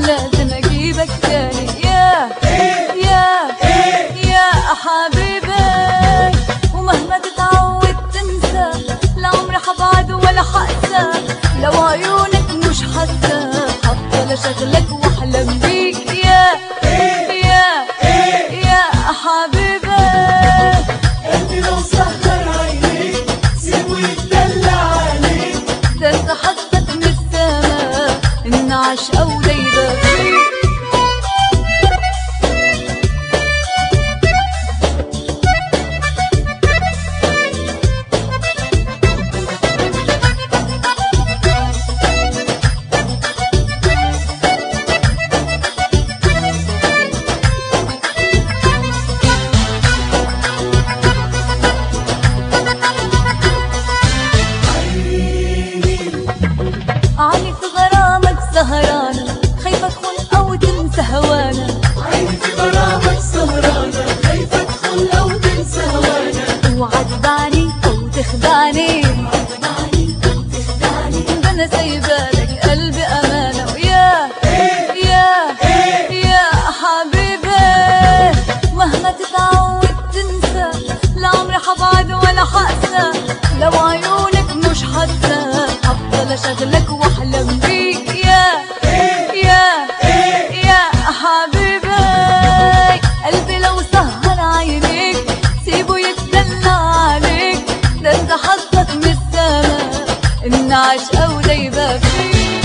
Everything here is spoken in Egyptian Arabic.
لازم اجيبك تاني يا يا يا حبيبي ومهما تتعود تنسى لعمري حبعد ولا حقسى لو عيونك مش حاسة هفضل اشغلك واحلم بيك يا يا يا حبيبي قلبي لو سهر عينيك سيبه يتدلع عليك ده انت حظك من السما ان عشقة ودايبة فيك عيني في غرامك سهرانة خايفة تخون أو تنسى هوانا عيني في غرامك سهرانة خايفة تدخل أو تنسى هوانا اوعى تدعني أو تخدعني ده أنا سايبالك قلبي أمانة ويا يا يا حبيبي مهما تتعود تنسى لعمري حبعد ولا حقسى لو عيونك مش حاسة هفضل أشغلك وأحلم بيك يا يا يا حبيبي قلبي لو سهر عينيك سيبه يتدلع عليك ده انت حظك من السما ان عشقة ودايبة فيك